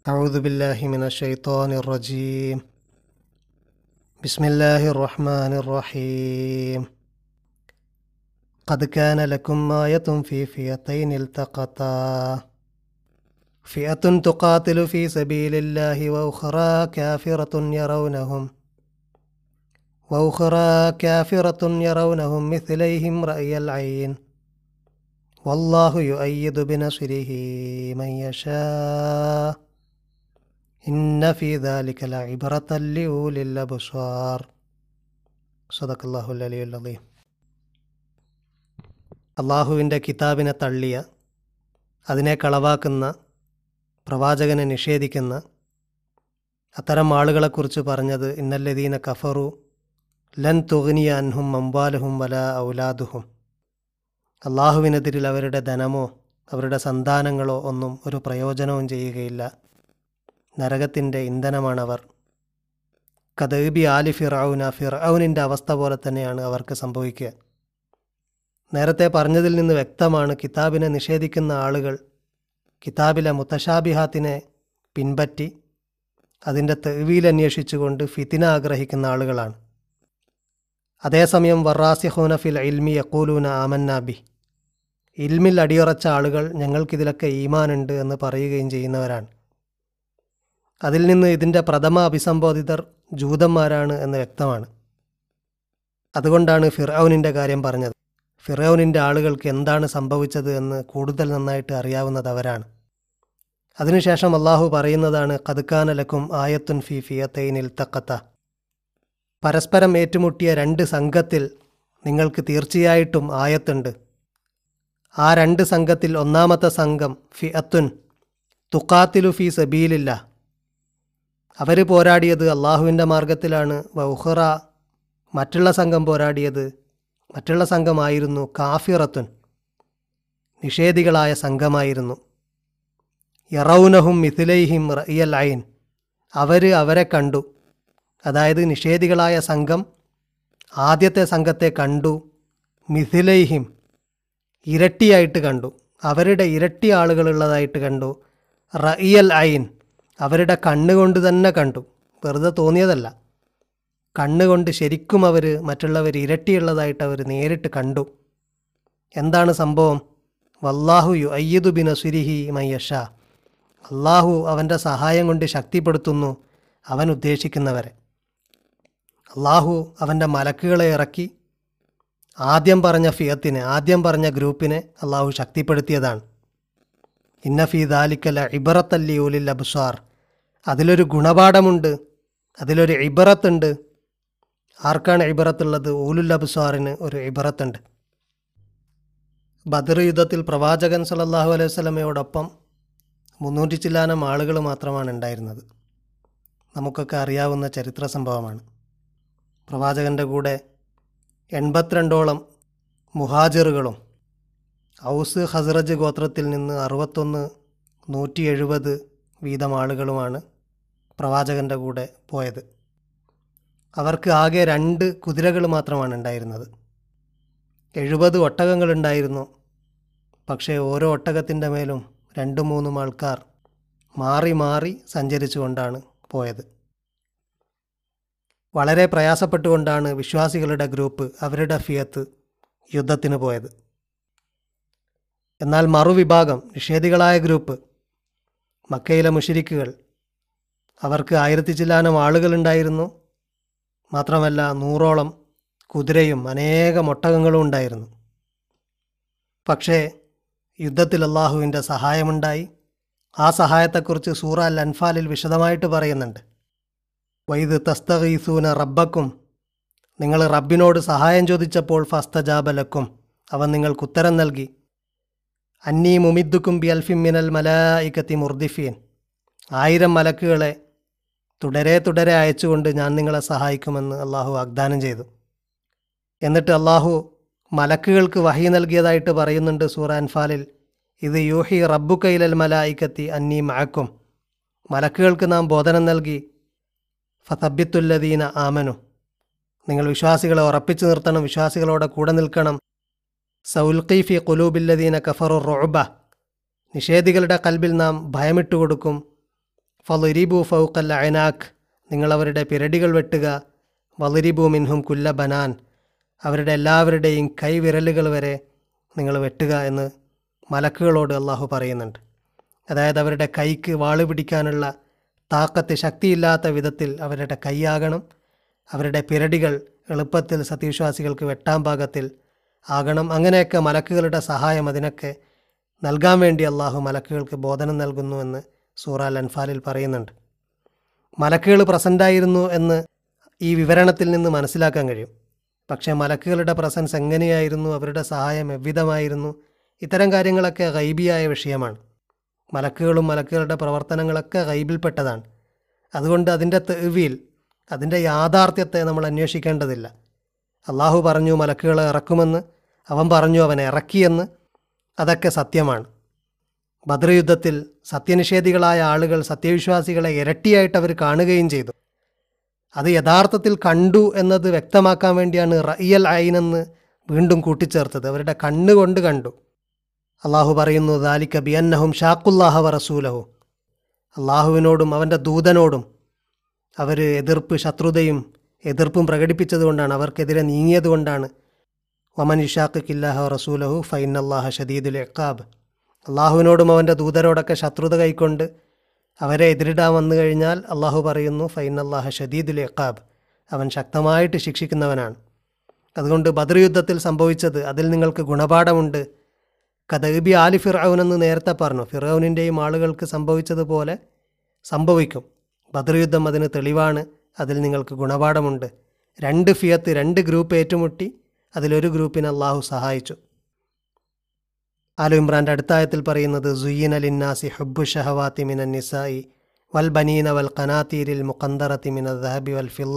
أعوذ بالله من الشيطان الرجيم بسم الله الرحمن الرحيم قد كان لكم آية في فئتين التقتا فئة تقاتل في سبيل الله وأخرى كافرة يرونهم وأخرى كافرة يرونهم مثليهم رأي العين والله يؤيد بنصره من يشاء إن في ذلك لعبرة لأولي الأبصار صدق الله العلي العظيم അള്ളാഹുവിൻ്റെ കിതാബിനെ തള്ളിയ അതിനെ കളവാക്കുന്ന പ്രവാചകനെ നിഷേധിക്കുന്ന അത്തരം ആളുകളെക്കുറിച്ച് പറഞ്ഞത് ഇന്നല്ലദീന കഫറു ലൻ തുഗ്നിയ അൻഹും അംബാലുഹും വല ഔലാദുഹും അള്ളാഹുവിനെതിരിൽ അവരുടെ ധനമോ അവരുടെ സന്താനങ്ങളോ ഒന്നും ഒരു പ്രയോജനവും ചെയ്യുകയില്ല നരകത്തിൻ്റെ ഇന്ധനമാണവർ കദബി ആലി ഫിറൌന ഫിറൌനിൻ്റെ അവസ്ഥ പോലെ തന്നെയാണ് അവർക്ക് സംഭവിക്കുക നേരത്തെ പറഞ്ഞതിൽ നിന്ന് വ്യക്തമാണ് കിതാബിനെ നിഷേധിക്കുന്ന ആളുകൾ കിതാബിലെ മുത്തശാബിഹാത്തിനെ പിൻപറ്റി അതിൻ്റെ തെവീൽ അന്വേഷിച്ചുകൊണ്ട് ഫിത്തിന ആഗ്രഹിക്കുന്ന ആളുകളാണ് അതേസമയം വറാസിഹൂന ഫിൽ ഇൽമി യക്കൂലൂന ആമന്നാബി ഇൽമിൽ അടിയുറച്ച ആളുകൾ ഞങ്ങൾക്കിതിലൊക്കെ ഈമാനുണ്ട് എന്ന് പറയുകയും ചെയ്യുന്നവരാണ് അതിൽ നിന്ന് ഇതിൻ്റെ പ്രഥമ അഭിസംബോധിതർ ജൂതന്മാരാണ് എന്ന് വ്യക്തമാണ് അതുകൊണ്ടാണ് ഫിറൌനിൻ്റെ കാര്യം പറഞ്ഞത് ഫിറൌനിൻ്റെ ആളുകൾക്ക് എന്താണ് സംഭവിച്ചത് എന്ന് കൂടുതൽ നന്നായിട്ട് അറിയാവുന്നത് അവരാണ് അതിനുശേഷം അള്ളാഹു പറയുന്നതാണ് കതുക്കാനലക്കും ആയത്തുൻ ഫി ഫിയത്തൈനിൽ തക്കത്ത പരസ്പരം ഏറ്റുമുട്ടിയ രണ്ട് സംഘത്തിൽ നിങ്ങൾക്ക് തീർച്ചയായിട്ടും ആയത്തുണ്ട് ആ രണ്ട് സംഘത്തിൽ ഒന്നാമത്തെ സംഘം ഫി അത്തുൻ തുക്കാത്തിലു ഫി സബീലില്ല അവർ പോരാടിയത് അള്ളാഹുവിൻ്റെ മാർഗത്തിലാണ് വൗഹറ മറ്റുള്ള സംഘം പോരാടിയത് മറ്റുള്ള സംഘമായിരുന്നു കാഫിറത്തുൻ നിഷേധികളായ സംഘമായിരുന്നു യറൌനഹും മിഥിലൈഹിം റയൽ ഐൻ അവർ അവരെ കണ്ടു അതായത് നിഷേധികളായ സംഘം ആദ്യത്തെ സംഘത്തെ കണ്ടു മിഥിലൈഹിം ഇരട്ടിയായിട്ട് കണ്ടു അവരുടെ ഇരട്ടി ആളുകളുള്ളതായിട്ട് കണ്ടു റയൽ ഐൻ അവരുടെ കണ്ണുകൊണ്ട് തന്നെ കണ്ടു വെറുതെ തോന്നിയതല്ല കണ്ണുകൊണ്ട് ശരിക്കും അവർ മറ്റുള്ളവർ ഇരട്ടിയുള്ളതായിട്ട് അവർ നേരിട്ട് കണ്ടു എന്താണ് സംഭവം വല്ലാഹു യു അയ്യദു ബിൻ സുരിഹി മയ്യഷ അള്ളാഹു അവൻ്റെ സഹായം കൊണ്ട് ശക്തിപ്പെടുത്തുന്നു അവൻ ഉദ്ദേശിക്കുന്നവരെ അള്ളാഹു അവൻ്റെ മലക്കുകളെ ഇറക്കി ആദ്യം പറഞ്ഞ ഫിയത്തിനെ ആദ്യം പറഞ്ഞ ഗ്രൂപ്പിനെ അള്ളാഹു ശക്തിപ്പെടുത്തിയതാണ് ഇന്നഫി ദാലിക്കല ഇബറത്തല്ലി ഉലിൽ അബ്സാർ അതിലൊരു ഗുണപാഠമുണ്ട് അതിലൊരു ഇബറത്തുണ്ട് ആർക്കാണ് ഇബറത്തുള്ളത് ഊലുൽ അബ്സാറിന് ഒരു ഇബറത്തുണ്ട് ബദർ യുദ്ധത്തിൽ പ്രവാചകൻ സല്ലല്ലാഹു അലൈഹി വസല്ലമയോടൊപ്പം മുന്നൂറ്റി ചില്ലാനം ആളുകൾ മാത്രമാണ് ഉണ്ടായിരുന്നത് നമുക്കൊക്കെ അറിയാവുന്ന ചരിത്ര സംഭവമാണ് പ്രവാചകൻ്റെ കൂടെ എൺപത്തിരണ്ടോളം മുഹാജിറുകളും ഔസ് ഹസ്രജ് ഗോത്രത്തിൽ നിന്ന് അറുപത്തൊന്ന് നൂറ്റി എഴുപത് വീതം ആളുകളുമാണ് പ്രവാചകൻ്റെ കൂടെ പോയത് അവർക്ക് ആകെ രണ്ട് കുതിരകൾ മാത്രമാണ് ഉണ്ടായിരുന്നത് എഴുപത് ഒട്ടകങ്ങളുണ്ടായിരുന്നു പക്ഷേ ഓരോ ഒട്ടകത്തിൻ്റെ മേലും രണ്ടും മൂന്നും ആൾക്കാർ മാറി മാറി സഞ്ചരിച്ചുകൊണ്ടാണ് പോയത് വളരെ പ്രയാസപ്പെട്ടുകൊണ്ടാണ് വിശ്വാസികളുടെ ഗ്രൂപ്പ് അവരുടെ ഫിയത്ത് യുദ്ധത്തിന് പോയത് എന്നാൽ മറുവിഭാഗം നിഷേധികളായ ഗ്രൂപ്പ് മക്കയിലെ മുഷിരിക്കുകൾ അവർക്ക് ആയിരത്തി ചില്ലാനം ആളുകളുണ്ടായിരുന്നു മാത്രമല്ല നൂറോളം കുതിരയും അനേകം ഒട്ടകങ്ങളും ഉണ്ടായിരുന്നു പക്ഷേ യുദ്ധത്തിൽ അള്ളാഹുവിൻ്റെ സഹായമുണ്ടായി ആ സഹായത്തെക്കുറിച്ച് സൂറ അൽ അൻഫാലിൽ വിശദമായിട്ട് പറയുന്നുണ്ട് വൈദ് തസ്തഗീസൂന റബ്ബക്കും നിങ്ങൾ റബ്ബിനോട് സഹായം ചോദിച്ചപ്പോൾ ഫസ്തജാബലക്കും അവൻ നിങ്ങൾക്ക് ഉത്തരം നൽകി അന്നീ മുമിദ്ദുക്കും ബി അൽഫിം മിനൽ മലായിക്കത്തി മുർദിഫീൻ ആയിരം മലക്കുകളെ തുടരെ തുടരെ അയച്ചുകൊണ്ട് ഞാൻ നിങ്ങളെ സഹായിക്കുമെന്ന് അള്ളാഹു വാഗ്ദാനം ചെയ്തു എന്നിട്ട് അള്ളാഹു മലക്കുകൾക്ക് വഹി നൽകിയതായിട്ട് പറയുന്നുണ്ട് സൂറ അൻഫാലിൽ ഇത് യൂഹി റബ്ബു കൈലൽ മലായിക്കത്തി അന്നീ മഴക്കും മലക്കുകൾക്ക് നാം ബോധനം നൽകി ഫതബിത്തുല്ലദീന ആമനു നിങ്ങൾ വിശ്വാസികളെ ഉറപ്പിച്ചു നിർത്തണം വിശ്വാസികളോടെ കൂടെ നിൽക്കണം സൗൽഖീഫി കുലൂബില്ലദീന കഫറു റൊബ നിഷേധികളുടെ കൽബിൽ നാം ഭയമിട്ട് കൊടുക്കും ഫലിരിബു ഫൗക്കൽ അയനാഖ് നിങ്ങളവരുടെ പിരടികൾ വെട്ടുക വലിരിബു മിൻഹും കുല്ല ബനാൻ അവരുടെ എല്ലാവരുടെയും കൈവിരലുകൾ വരെ നിങ്ങൾ വെട്ടുക എന്ന് മലക്കുകളോട് അള്ളാഹു പറയുന്നുണ്ട് അതായത് അവരുടെ കൈക്ക് വാള് പിടിക്കാനുള്ള താക്കത്ത് ശക്തിയില്ലാത്ത വിധത്തിൽ അവരുടെ കൈയാകണം അവരുടെ പിരടികൾ എളുപ്പത്തിൽ സത്യവിശ്വാസികൾക്ക് വെട്ടാൻ പാകത്തിൽ ആകണം അങ്ങനെയൊക്കെ മലക്കുകളുടെ സഹായം അതിനൊക്കെ നൽകാൻ വേണ്ടി അള്ളാഹു മലക്കുകൾക്ക് ബോധനം നൽകുന്നുവെന്ന് സൂറ അൽ അൻഫാലിൽ പറയുന്നുണ്ട് മലക്കുകൾ പ്രസൻ്റായിരുന്നു എന്ന് ഈ വിവരണത്തിൽ നിന്ന് മനസ്സിലാക്കാൻ കഴിയും പക്ഷേ മലക്കുകളുടെ പ്രസൻസ് എങ്ങനെയായിരുന്നു അവരുടെ സഹായം എவ்விധമായിരുന്നു ഇത്തരം കാര്യങ്ങളൊക്കെ ഗൈബിയായ വിഷയമാണ് മലക്കുകളും മലക്കുകളുടെ പ്രവർത്തനങ്ങളൊക്കെ ഗൈബിൽപ്പെട്ടതാണ് അതുകൊണ്ട് അതിൻ്റെ തെവിയിൽ അതിൻ്റെ യാഥാർത്ഥ്യത്തെ നമ്മൾ അന്വേഷിക്കേണ്ടതില്ല അള്ളാഹു പറഞ്ഞു മലക്കുകളെ ഇറക്കുമെന്ന് അവൻ പറഞ്ഞു അവനെ ഇറക്കിയെന്ന് അതൊക്കെ സത്യമാണ് ബദ്ർ യുദ്ധത്തിൽ സത്യനിഷേധികളായ ആളുകൾ സത്യവിശ്വാസികളെ ഇരട്ടിയായിട്ട് അവർ കാണുകയും ചെയ്തു അത് യഥാർത്ഥത്തിൽ കണ്ടു എന്നത് വ്യക്തമാക്കാൻ വേണ്ടിയാണ് റയ്യൽ ഐനെന്ന് വീണ്ടും കൂട്ടിച്ചേർത്തത് അവരുടെ കണ്ണുകൊണ്ട് കണ്ടു അള്ളാഹു പറയുന്നു ദാലിക്ക ബിയന്നഹും ഷാക്കുല്ലാഹ വ റസൂലഹു അള്ളാഹുവിനോടും അവൻ്റെ ദൂതനോടും അവർ എതിർപ്പ് ശത്രുതയും എതിർപ്പും പ്രകടിപ്പിച്ചതുകൊണ്ടാണ് അവർക്കെതിരെ നീങ്ങിയതുകൊണ്ടാണ് വമൻ ഇഷാഖ് കില്ലാഹ റസൂലഹു ഫൈൻ അള്ളാഹ ഷദീദുൽ എക്കാബ് അള്ളാഹുവിനോടും അവൻ്റെ ദൂതരോടൊക്കെ ശത്രുത കൈക്കൊണ്ട് അവരെ എതിരിടാൻ വന്നു കഴിഞ്ഞാൽ അള്ളാഹു പറയുന്നു ഫൈൻ അള്ളാഹ ഷദീദുൽ എക്കാബ് അവൻ ശക്തമായിട്ട് ശിക്ഷിക്കുന്നവനാണ് അതുകൊണ്ട് ബദർ യുദ്ധത്തിൽ സംഭവിച്ചത് അതിൽ നിങ്ങൾക്ക് ഗുണപാഠമുണ്ട് കദബി ആലി ഫിറൌൻ എന്ന് നേരത്തെ പറഞ്ഞു ഫിറൌനിൻ്റെയും ആളുകൾക്ക് സംഭവിച്ചതുപോലെ സംഭവിക്കും ബദർ യുദ്ധം അതിന് തെളിവാണ് അതിൽ നിങ്ങൾക്ക് ഗുണപാഠമുണ്ട് രണ്ട് ഫിയത്ത് രണ്ട് ഗ്രൂപ്പ് ഏറ്റുമുട്ടി അതിലൊരു ഗ്രൂപ്പിനെ അള്ളാഹു സഹായിച്ചു ആലു ഇമ്രാൻ്റെ അടുത്തായത്തിൽ പറയുന്നത് സുയ്യൻ അലിന്നാസി ഹബ്ബു ഷഹവാത്തി മിനൻ നിസായി വൽ ബനീന വൽ ഖനാത്തീരിൽ മുഖന്തറത്തി മിന ദഹബി വൽ ഫില്ല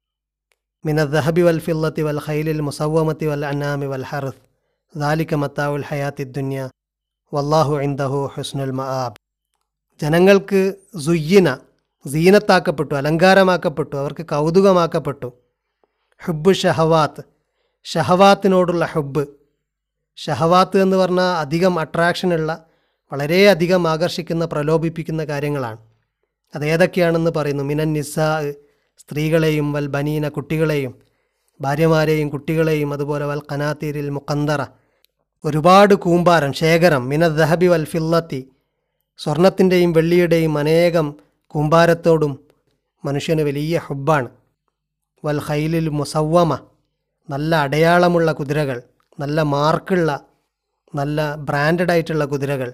മിന ദഹബി വൽ ഫില്ലത്തി വൽ ഖൈലിൽ മുസവമത്തി വൽ അനാമി വൽ ഹർത്ത് ദാലിക മത്താവുൽ ഹയാത്തി ദുന്യ വല്ലാഹു ഇൻദഹു ഹുസ്നുൽ മആബ് ജനങ്ങൾക്ക് സുയ്യന സീനത്താക്കപ്പെട്ടു അലങ്കാരമാക്കപ്പെട്ടു അവർക്ക് കൗതുകമാക്കപ്പെട്ടു ഹുബ്ബ് ഷഹവാത്ത് ഷഹവാത്തിനോടുള്ള ഹുബ്ബ് ഷഹവാത്ത് എന്ന് പറഞ്ഞാൽ അധികം അട്രാക്ഷനുള്ള വളരെയധികം ആകർഷിക്കുന്ന പ്രലോഭിപ്പിക്കുന്ന കാര്യങ്ങളാണ് അതേതൊക്കെയാണെന്ന് പറയുന്നു മിനൻ നിസാ സ്ത്രീകളെയും വൽ ബനീന കുട്ടികളെയും ഭാര്യമാരെയും കുട്ടികളെയും അതുപോലെ വൽ ഖനാത്തീരിൽ മുക്കന്തറ ഒരുപാട് കൂമ്പാരം ശേഖരം മിന ദഹബി വൽ ഫില്ലത്തി സ്വർണത്തിൻ്റെയും വെള്ളിയുടെയും അനേകം കൂമ്പാരത്തോടും മനുഷ്യന് വലിയ ഹുബ്ബാണ് വൽ ഖൈലിൽ മുസവ്വമ നല്ല അടയാളമുള്ള കുതിരകൾ നല്ല മാർക്കുള്ള നല്ല ബ്രാൻഡഡ് ആയിട്ടുള്ള കുതിരകൾ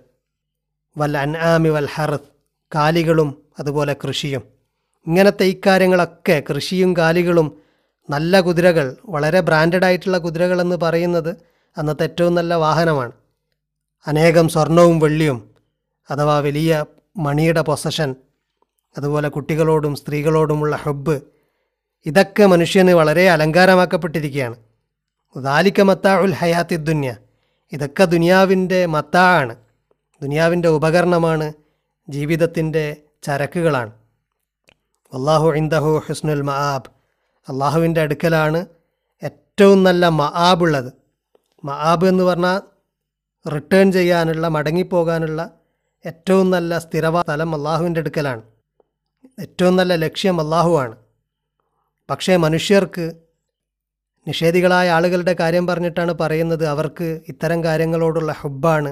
വൽ അൻആമി വൽ ഹറത്ത് കാലികളും അതുപോലെ കൃഷിയും ഇങ്ങനത്തെ ഇക്കാര്യങ്ങളൊക്കെ കൃഷിയും കാലികളും നല്ല കുതിരകൾ വളരെ ബ്രാൻഡഡ് ആയിട്ടുള്ള കുതിരകളെന്ന് പറയുന്നത് അന്നത്തെ ഏറ്റവും നല്ല വാഹനമാണ് അനേകം സ്വർണവും വെള്ളിയും അഥവാ വലിയ മണിയുടെ പൊസഷൻ അതുപോലെ കുട്ടികളോടും സ്ത്രീകളോടുമുള്ള ഹബ്ബ് ഇതൊക്കെ മനുഷ്യന് വളരെ അലങ്കാരമാക്കപ്പെട്ടിരിക്കുകയാണ് ദാലിക്ക മത്താ ഉൽ ഹയാത്തി ദുന്യ ഇതൊക്കെ ദുനിയാവിൻ്റെ മത്താണ് ദുനിയാവിൻ്റെ ഉപകരണമാണ് ജീവിതത്തിൻ്റെ ചരക്കുകളാണ് അള്ളാഹു ഇന്ദഹു ഹുസ്നുൽ മആബ് അള്ളാഹുവിൻ്റെ അടുക്കലാണ് ഏറ്റവും നല്ല മആബ് ഉള്ളത് മആബ് എന്ന് പറഞ്ഞാൽ റിട്ടേൺ ചെയ്യാനുള്ള മടങ്ങിപ്പോകാനുള്ള ഏറ്റവും നല്ല സ്ഥിരവാ സ്ഥലം അള്ളാഹുവിൻ്റെ അടുക്കലാണ് ഏറ്റവും നല്ല ലക്ഷ്യം അള്ളാഹുവാണ് പക്ഷേ മനുഷ്യർക്ക് നിഷേധികളായ ആളുകളുടെ കാര്യം പറഞ്ഞിട്ടാണ് പറയുന്നത് അവർക്ക് ഇത്തരം കാര്യങ്ങളോടുള്ള ഹുബ്ബാണ്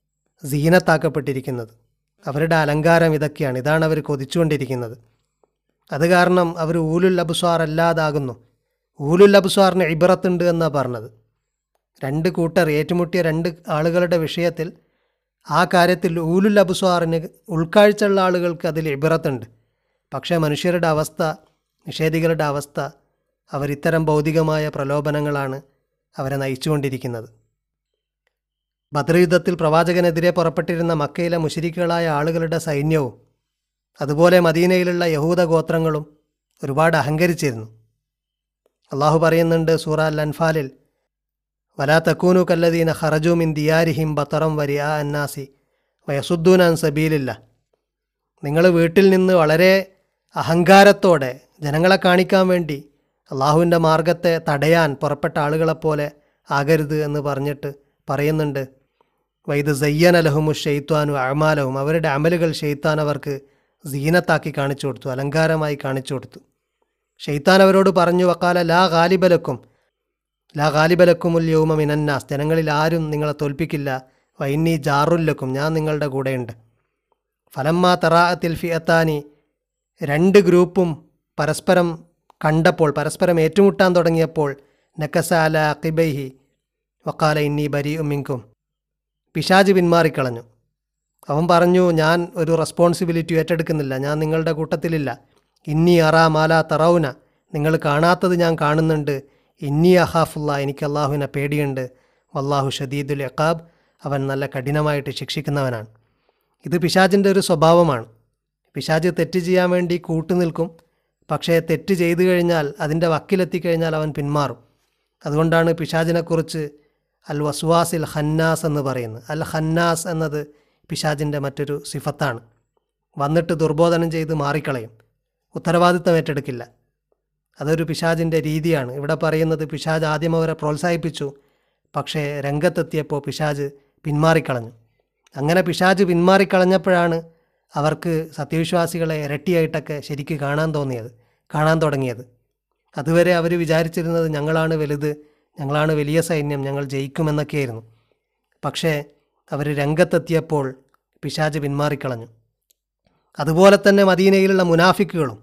സീനത്താക്കപ്പെട്ടിരിക്കുന്നത് അവരുടെ അലങ്കാരം ഇതൊക്കെയാണ് ഇതാണ് അവർ കൊതിച്ചുകൊണ്ടിരിക്കുന്നത് അത് കാരണം അവർ ഊലുൽ അബുസ്വാർ അല്ലാതാകുന്നു ഊലുൽ അബുസ്വാറിന് ഇബറത്തുണ്ട് എന്നാണ് പറഞ്ഞത് രണ്ട് കൂട്ടർ ഏറ്റുമുട്ടിയ രണ്ട് ആളുകളുടെ വിഷയത്തിൽ ആ കാര്യത്തിൽ ഊലുൽ അബുസ്വാറിന് ഉൾക്കാഴ്ചയുള്ള ആളുകൾക്ക് അതിൽ ഇബറത്തുണ്ട് പക്ഷേ മനുഷ്യരുടെ അവസ്ഥ നിഷേധികളുടെ അവസ്ഥ അവരിത്തരം ഭൗതികമായ പ്രലോഭനങ്ങളാണ് അവരെ നയിച്ചുകൊണ്ടിരിക്കുന്നത് ബദർ യുദ്ധത്തിൽ പ്രവാചകനെതിരെ പുറപ്പെട്ടിരുന്ന മക്കയിലെ മുശരിക്കുകളായ ആളുകളുടെ സൈന്യവും അതുപോലെ മദീനയിലുള്ള യഹൂദ ഗോത്രങ്ങളും ഒരുപാട് അഹങ്കരിച്ചിരുന്നു അള്ളാഹു പറയുന്നുണ്ട് സൂറ അൽ അൻഫാലിൽ വലാ തക്കൂനു കല്ലദീന ഖറജു മിൻ ദിയാരിഹിം ബത്തറം വരിയ അന്നാസി വയസുദ്ദൂൻ അൻ സബീലില്ല നിങ്ങൾ വീട്ടിൽ നിന്ന് വളരെ അഹങ്കാരത്തോടെ ജനങ്ങളെ കാണിക്കാൻ വേണ്ടി അള്ളാഹുവിൻ്റെ മാർഗത്തെ തടയാൻ പുറപ്പെട്ട ആളുകളെപ്പോലെ ആകരുത് എന്ന് പറഞ്ഞിട്ട് പറയുന്നുണ്ട് വൈദ് സയ്യൻ അലഹുമു ഷെയ്ത്താനു അമാലഹും അവരുടെ അമലുകൾ ഷെയ്ത്താൻ അവർക്ക് സീനത്താക്കി കാണിച്ചു കൊടുത്തു അലങ്കാരമായി കാണിച്ചു കൊടുത്തു ഷെയ്ത്താൻ അവരോട് പറഞ്ഞു വക്കാല ലാ ഗാലിബലക്കും ലാ ഗാലിബലക്കുമുൽ യൗമ മിനന്നാസ് ജനങ്ങളിൽ ആരും നിങ്ങളെ തോൽപ്പിക്കില്ല വൈന്നി ജാറുല്ലക്കും ഞാൻ നിങ്ങളുടെ കൂടെയുണ്ട് ഫലമ്മ തറാഅത്തിൽ ഫിയത്താനി രണ്ട് ഗ്രൂപ്പും പരസ്പരം കണ്ടപ്പോൾ പരസ്പരം ഏറ്റുമുട്ടാൻ തുടങ്ങിയപ്പോൾ നക്കസ അല അക്കിബൈഹി വക്കാല ഇന്നി ബരി ഉമ്മിങ്കും പിശാജ് പിന്മാറിക്കളഞ്ഞു അവൻ പറഞ്ഞു ഞാൻ ഒരു റെസ്പോൺസിബിലിറ്റി ഏറ്റെടുക്കുന്നില്ല ഞാൻ നിങ്ങളുടെ കൂട്ടത്തിലില്ല ഇന്നി അറാ മാല തറൗന നിങ്ങൾ കാണാത്തത് ഞാൻ കാണുന്നുണ്ട് ഇന്നി അഹാഫുള്ള എനിക്ക് അള്ളാഹുവിനെ പേടിയുണ്ട് വല്ലാഹു ഷദീദുൽ അക്കാബ് അവൻ നല്ല കഠിനമായിട്ട് ശിക്ഷിക്കുന്നവനാണ് ഇത് പിശാജിൻ്റെ ഒരു സ്വഭാവമാണ് പിശാജ് തെറ്റ് ചെയ്യാൻ വേണ്ടി കൂട്ടുനിൽക്കും പക്ഷേ തെറ്റ് ചെയ്തു കഴിഞ്ഞാൽ അതിൻ്റെ വക്കിലെത്തിക്കഴിഞ്ഞാൽ അവൻ പിന്മാറും അതുകൊണ്ടാണ് പിശാജിനെക്കുറിച്ച് അൽ വസ്വാസിൽ ഹന്നാസ് എന്ന് പറയുന്നത് അൽ ഹന്നാസ് എന്നത് പിശാജിൻ്റെ മറ്റൊരു സിഫത്താണ് വന്നിട്ട് ദുർബോധനം ചെയ്ത് മാറിക്കളയും ഉത്തരവാദിത്തം ഏറ്റെടുക്കില്ല അതൊരു പിശാജിൻ്റെ രീതിയാണ് ഇവിടെ പറയുന്നത് പിശാജ് ആദ്യം അവരെ പ്രോത്സാഹിപ്പിച്ചു പക്ഷേ രംഗത്തെത്തിയപ്പോൾ പിശാജ് പിന്മാറിക്കളഞ്ഞു അങ്ങനെ പിശാജ് പിന്മാറിക്കളഞ്ഞപ്പോഴാണ് അവർക്ക് സത്യവിശ്വാസികളെ ഇരട്ടിയായിട്ടൊക്കെ ശരിക്ക് കാണാൻ തോന്നിയത് കാണാൻ തുടങ്ങിയത് അതുവരെ അവർ വിചാരിച്ചിരുന്നത് ഞങ്ങളാണ് വലുത് ഞങ്ങളാണ് വലിയ സൈന്യം ഞങ്ങൾ ജയിക്കുമെന്നൊക്കെയായിരുന്നു പക്ഷേ അവർ രംഗത്തെത്തിയപ്പോൾ പിശാജ് പിന്മാറിക്കളഞ്ഞു അതുപോലെ തന്നെ മദീനയിലുള്ള മുനാഫിക്കുകളും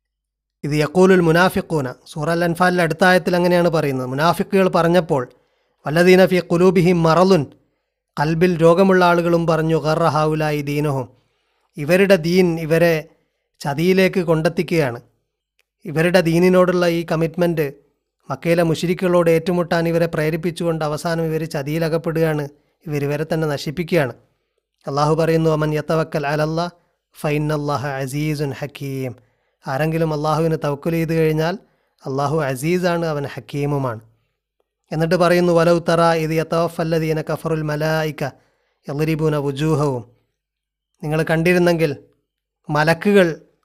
ഇത് യക്കൂലുൽ മുനാഫിക്കൂന സൂറ അൽ അൻഫാലിലെ അടുത്ത ആയത്തിൽ അങ്ങനെയാണ് പറയുന്നത് മുനാഫിക്കുകൾ പറഞ്ഞപ്പോൾ വല്ലദീന ഫി കുലൂബിഹിം മറലുൻ കൽബിൽ രോഗമുള്ള ആളുകളും പറഞ്ഞു ഗർറഹാവുലായി ദീനഹും ഇവരുടെ ദീൻ ഇവരെ ചതിയിലേക്ക് കൊണ്ടെത്തിക്കുകയാണ് ഇവരുടെ ദീനിനോടുള്ള ഈ കമ്മിറ്റ്മെൻറ്റ് മക്കയിലെ മുഷിരിക്കുകളോട് ഏറ്റുമുട്ടാൻ ഇവരെ പ്രേരിപ്പിച്ചുകൊണ്ട് അവസാനം ഇവർ ചതിയിലകപ്പെടുകയാണ് ഇവർ ഇവരെ തന്നെ നശിപ്പിക്കുകയാണ് അള്ളാഹു പറയുന്നു അമൻ യത്തവക്കൽ അലല്ല ഫൈൻ അള്ളാഹ അസീസുൻ ഹക്കീം ആരെങ്കിലും അള്ളാഹുവിന് തവക്കുൽ ചെയ്ത് കഴിഞ്ഞാൽ അള്ളാഹു അസീസാണ് അവൻ ഹക്കീമുമാണ് എന്നിട്ട് പറയുന്നു വലൗ തറ ഇത് യത്തവഫല്ലദീന കഫറുൽ മലായിക്ക എല്ലരിബൂന വുജൂഹവും നിങ്ങൾ കണ്ടിരുന്നെങ്കിൽ മലക്കുകൾ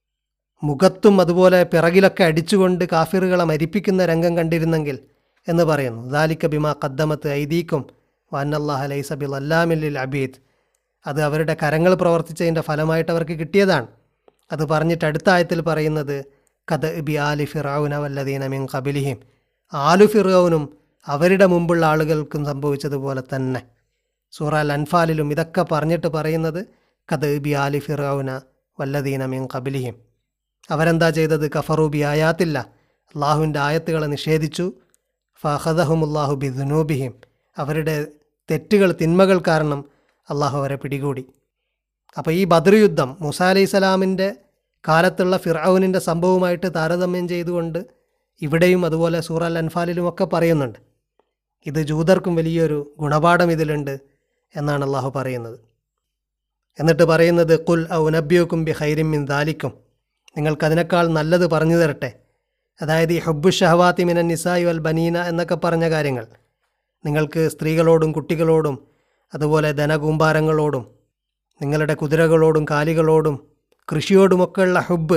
മുഖത്തും അതുപോലെ പിറകിലൊക്കെ അടിച്ചുകൊണ്ട് കാഫിറുകളെ മരിപ്പിക്കുന്ന രംഗം കണ്ടിരുന്നെങ്കിൽ എന്ന് പറയുന്നു ദാലിക്ക ബിമാ കദ്ദമത്ത് ഐദീക്കും വാനല്ലാഹ ലൈസബിൽ അല്ലാമില്ലിൽ അബീദ് അത് അവരുടെ കരങ്ങൾ പ്രവർത്തിച്ചതിൻ്റെ ഫലമായിട്ട് അവർക്ക് കിട്ടിയതാണ് അത് പറഞ്ഞിട്ട് അടുത്ത ആയത്തിൽ പറയുന്നത് കഥ ബി ആലി ഫിറൌന വല്ലദീന മിൻ കബിലിഹിം ആലു ഫിറൌനും അവരുടെ മുമ്പുള്ള ആളുകൾക്കും സംഭവിച്ചതുപോലെ തന്നെ സൂറ അൽ അൻഫാലിലും ഇതൊക്കെ പറഞ്ഞിട്ട് പറയുന്നത് കഥ ബി ആലി ഫിറൌന വല്ലദീന മിൻ കബിലിഹിം അവരെന്താ ചെയ്തത് കഫറൂബി ആയാത്തില്ല അള്ളാഹുവിൻ്റെ ആയത്തുകളെ നിഷേധിച്ചു ഫഹദഹുമുല്ലാഹു ബിദുനൂബിഹിം അവരുടെ തെറ്റുകൾ തിന്മകൾ കാരണം അള്ളാഹു അവരെ പിടികൂടി അപ്പോൾ ഈ ബദർ യുദ്ധം മുസ അലൈഹി സ്വലാമിൻ്റെ കാലത്തുള്ള ഫിറൌനിൻ്റെ സംഭവമായിട്ട് താരതമ്യം ചെയ്തുകൊണ്ട് ഇവിടെയും അതുപോലെ സൂറ അൽ അൻഫാലിലും ഒക്കെ പറയുന്നുണ്ട് ഇത് ജൂതർക്കും വലിയൊരു ഗുണപാഠം ഇതിലുണ്ട് എന്നാണ് അള്ളാഹു പറയുന്നത് എന്നിട്ട് പറയുന്നത് കുൽ ഔ നബ്യുക്കും ബി ഹൈരിം മിൻ ദാലിക്കും നിങ്ങൾക്കതിനേക്കാൾ നല്ലത് പറഞ്ഞു തരട്ടെ അതായത് ഈ ഹബ്ബു ഷഹവാത്തി മിനൻ നിസായു അൽ ബനീന എന്നൊക്കെ പറഞ്ഞ കാര്യങ്ങൾ നിങ്ങൾക്ക് സ്ത്രീകളോടും കുട്ടികളോടും അതുപോലെ ധനകൂമ്പാരങ്ങളോടും നിങ്ങളുടെ കുതിരകളോടും കാലികളോടും കൃഷിയോടുമൊക്കെയുള്ള ഹുബ്ബ്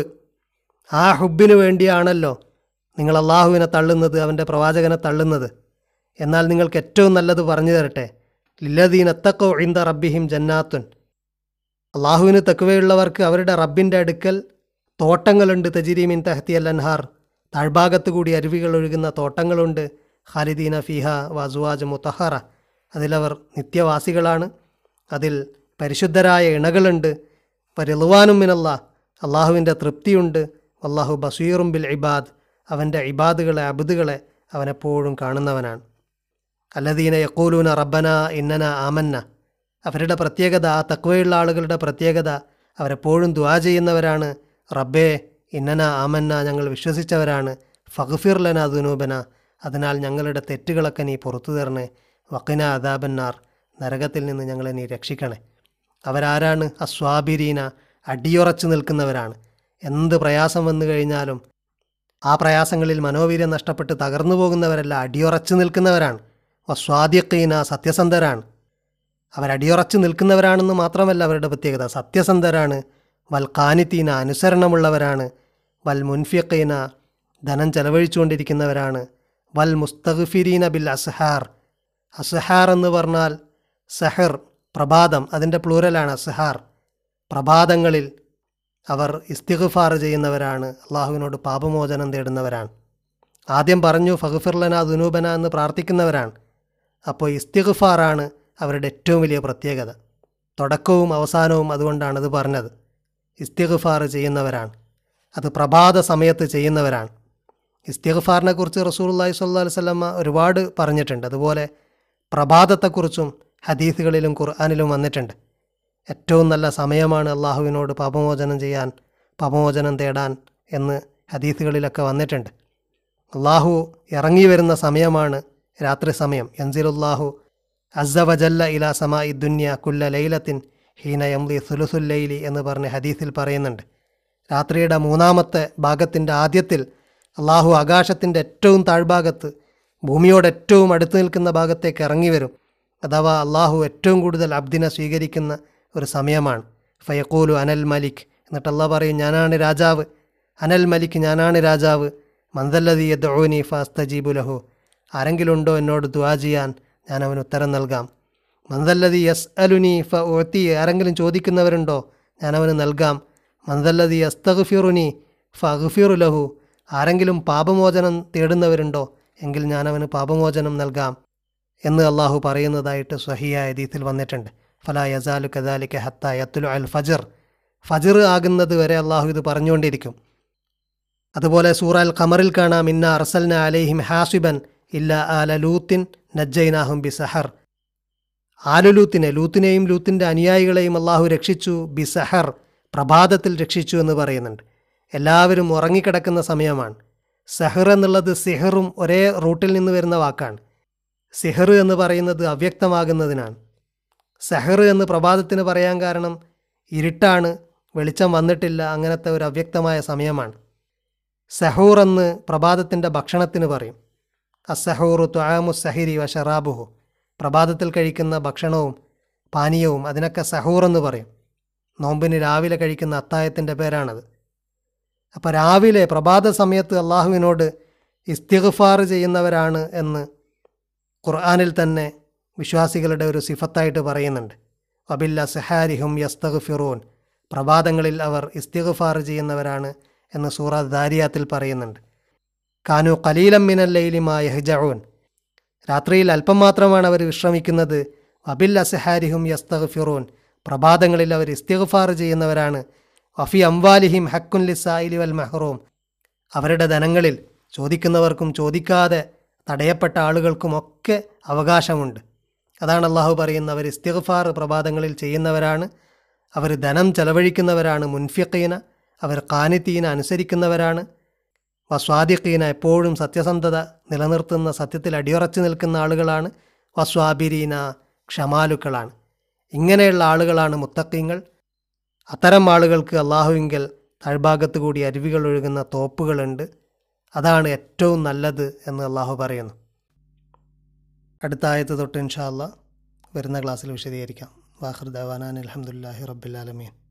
ആ ഹുബിന് വേണ്ടിയാണല്ലോ നിങ്ങൾ അള്ളാഹുവിനെ തള്ളുന്നത് അവൻ്റെ പ്രവാചകനെ തള്ളുന്നത് എന്നാൽ നിങ്ങൾക്ക് ഏറ്റവും നല്ലത് പറഞ്ഞു തരട്ടെ ലില്ലദീൻ അത്തക്കോ ഇന്ദ റബ്ബിഹിം ജന്നാത്തുൻ അള്ളാഹുവിന് തെക്കുവയുള്ളവർക്ക് അവരുടെ റബ്ബിൻ്റെ അടുക്കൽ തോട്ടങ്ങളുണ്ട് തജിരീമിൻ തഹത്തി അൽ അൻഹാർ താഴ്ഭാഗത്ത് കൂടി അരുവികൾ ഒഴുകുന്ന തോട്ടങ്ങളുണ്ട് ഖാലിദീന ഫിഹ വസുവാജ് മുത്തഹറ അതിലവർ നിത്യവാസികളാണ് അതിൽ പരിശുദ്ധരായ ഇണകളുണ്ട് പരിളുവാനും മിനല്ല അള്ളാഹുവിൻ്റെ തൃപ്തിയുണ്ട് അള്ളാഹു ബസീറും ബിൽ ഇബാദ് അവൻ്റെ ഇബാദുകളെ അബുദുകളെ അവനെപ്പോഴും കാണുന്നവനാണ് അല്ലദീന യക്കൂലൂന റബ്ബന ഇന്നന ആമന്ന അവരുടെ പ്രത്യേകത ആ തക്വയുള്ള ആളുകളുടെ പ്രത്യേകത അവരെപ്പോഴും ദുആ ചെയ്യുന്നവരാണ് റബ്ബേ ഇന്നന ആമന്ന ഞങ്ങൾ വിശ്വസിച്ചവരാണ് ഫഗ്ഫിർ ലന ദുനൂബന അതിനാൽ ഞങ്ങളുടെ തെറ്റുകളൊക്കെ നീ പുറത്തു തരണേ വക്കിന അദാബന്നാർ നരകത്തിൽ നിന്ന് ഞങ്ങളെ നീ രക്ഷിക്കണേ അവരാരാണ് അസ്വാബിരീന അടിയുറച്ചു നിൽക്കുന്നവരാണ് എന്ത് പ്രയാസം വന്നു കഴിഞ്ഞാലും ആ പ്രയാസങ്ങളിൽ മനോവീര്യം നഷ്ടപ്പെട്ട് തകർന്നു പോകുന്നവരല്ല അടിയുറച്ചു നിൽക്കുന്നവരാണ് വസ്വാദ്യക്കീന സത്യസന്ധരാണ് അവരടിയുറച്ചു നിൽക്കുന്നവരാണെന്ന് മാത്രമല്ല അവരുടെ പ്രത്യേകത സത്യസന്ധരാണ് വൽ കാനിത്തീന അനുസരണമുള്ളവരാണ് വൽ മുൻഫിയക്കീന ധനം ചെലവഴിച്ചുകൊണ്ടിരിക്കുന്നവരാണ് വൽ മുസ്തഗ്ഫിരീന ബിൽ അസ്ഹാർ അസ്ഹാർ എന്ന് പറഞ്ഞാൽ സഹർ പ്രഭാതം അതിൻ്റെ പ്ലൂരലാണ് അസ്ഹാർ പ്രഭാതങ്ങളിൽ അവർ ഇസ്തിഗ്ഫാർ ചെയ്യുന്നവരാണ് അള്ളാഹുവിനോട് പാപമോചനം തേടുന്നവരാണ് ആദ്യം പറഞ്ഞു ഫഹഫിർലന ദുനൂബന എന്ന് പ്രാർത്ഥിക്കുന്നവരാണ് അപ്പോൾ ഇസ്തിഗ്ഫാറാണ് അവരുടെ ഏറ്റവും വലിയ പ്രത്യേകത തുടക്കവും അവസാനവും അതുകൊണ്ടാണ് ഇത് പറഞ്ഞത് ഇസ്തിഗ്ഫാർ ചെയ്യുന്നവരാണ് അത് പ്രഭാത സമയത്ത് ചെയ്യുന്നവരാണ് ഇസ്തിഗ്ഫാറിനെ കുറിച്ച് റസൂലുള്ളാഹി സ്വല്ലല്ലാഹു അലൈഹി വസല്ലമ ഒരുപാട് പറഞ്ഞിട്ടുണ്ട് അതുപോലെ പ്രഭാതത്തെക്കുറിച്ചും ഹദീസുകളിലും ഖുർആാനിലും വന്നിട്ടുണ്ട് ഏറ്റവും നല്ല സമയമാണ് അള്ളാഹുവിനോട് പാപമോചനം ചെയ്യാൻ പാപമോചനം തേടാൻ എന്ന് ഹദീസുകളിലൊക്കെ വന്നിട്ടുണ്ട് അള്ളാഹു ഇറങ്ങി വരുന്ന സമയമാണ് രാത്രി സമയം യൻസിലുല്ലാഹു അസ്സവജല്ല ഇലാ സമാ ഇ ദുന്യ കുല്ല ലൈലത്തിൻ ഹീന യംലി സുലുസുല്ലൈലി എന്ന് പറഞ്ഞ് ഹദീസിൽ പറയുന്നുണ്ട് രാത്രിയുടെ മൂന്നാമത്തെ ഭാഗത്തിൻ്റെ ആദ്യത്തിൽ അള്ളാഹു ആകാശത്തിൻ്റെ ഏറ്റവും താഴ്ഭാഗത്ത് ഭൂമിയോട് ഏറ്റവും അടുത്ത് നിൽക്കുന്ന ഭാഗത്തേക്ക് ഇറങ്ങി വരും അഥവാ അള്ളാഹു ഏറ്റവും കൂടുതൽ അബ്ദിനെ സ്വീകരിക്കുന്ന ഒരു സമയമാണ് ഫയക്കൂലു അനൽ മലിക് എന്നിട്ട് അള്ളാഹ് പറയും ഞാനാണ് രാജാവ് അനൽ മലിക് ഞാനാണ് രാജാവ് മന്ദല്ലതി യദ്ഊനി ഫാസ്തജീബു ലഹു ആരെങ്കിലും ഉണ്ടോ എന്നോട് ദുആ ചെയ്യാൻ ഞാൻ അവന് ഉത്തരം നൽകാം മന്ദല്ലതി യസ് അലുനി ഫ ഒത്തി ആരെങ്കിലും ചോദിക്കുന്നവരുണ്ടോ ഞാൻ അവന് നൽകാം മന്ദല്ലതി യസ്തഗ്ഫിറുനി ഫ അഗ്ഫിറു ലഹു ആരെങ്കിലും പാപമോചനം തേടുന്നവരുണ്ടോ എങ്കിൽ ഞാൻ അവന് പാപമോചനം നൽകാം എന്ന് അള്ളാഹു പറയുന്നതായിട്ട് സ്വഹിയായ ദീത്തിൽ വന്നിട്ടുണ്ട് ഫലാ യസാലു കദാലിക്ക് ഹത്ത യത്തുലു അൽ ഫജർ ഫജർ ആകുന്നത് വരെ അള്ളാഹു ഇത് പറഞ്ഞുകൊണ്ടിരിക്കും അതുപോലെ സൂറ അൽ ഖമറിൽ കാണാം ഇന്ന അർസൽന അലൈഹിം ഹാസിബൻ ഇല്ല ആല ലൂത്തിൻ നജ്ജൈനാഹും ബി സഹർ ആലുലൂത്തിനെ ലൂത്തിനെയും ലൂത്തിൻ്റെ അനുയായികളെയും അള്ളാഹു രക്ഷിച്ചു ബി സഹർ പ്രഭാതത്തിൽ രക്ഷിച്ചു എന്ന് പറയുന്നുണ്ട് എല്ലാവരും ഉറങ്ങിക്കിടക്കുന്ന സമയമാണ് സഹർ എന്നുള്ളത് സിഹറും ഒരേ റൂട്ടിൽ നിന്ന് വരുന്ന വാക്കാണ് സിഹർ എന്ന് പറയുന്നത് അവ്യക്തമാകുന്നതിനാണ് സഹർ എന്ന് പ്രഭാതത്തിന് പറയാൻ കാരണം ഇരുട്ടാണ് വെളിച്ചം വന്നിട്ടില്ല അങ്ങനത്തെ ഒരു അവ്യക്തമായ സമയമാണ് സഹൂർ എന്ന് പ്രഭാതത്തിൻ്റെ ഭക്ഷണത്തിന് പറയും അസഹൂറു ത്വാമു സഹിരി വ ഷറാബുഹു പ്രഭാതത്തിൽ കഴിക്കുന്ന ഭക്ഷണവും പാനീയവും അതിനൊക്കെ സഹൂർ എന്ന് പറയും നോമ്പിന് രാവിലെ കഴിക്കുന്ന അത്തായത്തിൻ്റെ പേരാണത് അപ്പോൾ രാവിലെ പ്രഭാത സമയത്ത് അള്ളാഹുവിനോട് ഇസ്തിഗ്ഫാർ ചെയ്യുന്നവരാണ് എന്ന് ഖുർആാനിൽ തന്നെ വിശ്വാസികളുടെ ഒരു സിഫത്തായിട്ട് പറയുന്നുണ്ട് വബില്ല സെഹാരിഹും യസ്തഗ്ഫിറൂൻ പ്രഭാതങ്ങളിൽ അവർ ഇസ്തിഗ്ഫാർ ചെയ്യുന്നവരാണ് എന്ന് സൂറ ദാരിയാത്തിൽ പറയുന്നുണ്ട് കാനു കലീലം മിനൽ ലൈലിമാ യഹ്ജഊൻ രാത്രിയിൽ അല്പം മാത്രമാണ് അവർ വിശ്രമിക്കുന്നത് വബിൽ അസഹാരിഹും യസ്തഗ്ഫിറൂൻ പ്രഭാതങ്ങളിൽ അവർ ഇസ്തിഗ്ഫാർ ചെയ്യുന്നവരാണ് വഫി അംവാലിഹിം ഹക്കുൻ ലിസായിലി വൽ മെഹ്റൂം അവരുടെ ധനങ്ങളിൽ ചോദിക്കുന്നവർക്കും ചോദിക്കാതെ തടയപ്പെട്ട ആളുകൾക്കുമൊക്കെ അവകാശമുണ്ട് അതാണ് അള്ളാഹു പറയുന്നത് അവർ ഇസ്തിഗ്ഫാർ പ്രഭാതങ്ങളിൽ ചെയ്യുന്നവരാണ് അവർ ധനം ചെലവഴിക്കുന്നവരാണ് മുൻഫിഖീന അവർ കാനിത്തീന അനുസരിക്കുന്നവരാണ് വസ്വാദിഖീന എപ്പോഴും സത്യസന്ധത നിലനിർത്തുന്ന സത്യത്തിൽ അടിയുറച്ചു നിൽക്കുന്ന ആളുകളാണ് വസ്വാബിരീന ക്ഷമാലുക്കളാണ് ഇങ്ങനെയുള്ള ആളുകളാണ് മുത്തക്കീങ്ങൾ അത്തരം ആളുകൾക്ക് അള്ളാഹുവിങ്കൽ താഴ്ഭാഗത്ത് കൂടി അരുവികൾ ഒഴുകുന്ന തോപ്പുകളുണ്ട് അതാണ് ഏറ്റവും നല്ലത് എന്ന് അള്ളാഹു പറയുന്നു അടുത്ത ആയത്ത് തൊട്ട് ഇൻഷാ അള്ളാഹ് വരുന്ന ക്ലാസ്സിൽ വിശദീകരിക്കാം വാഹൃദാൻ അലഹമുല്ലാഹി റബ്ബുലാലമീൻ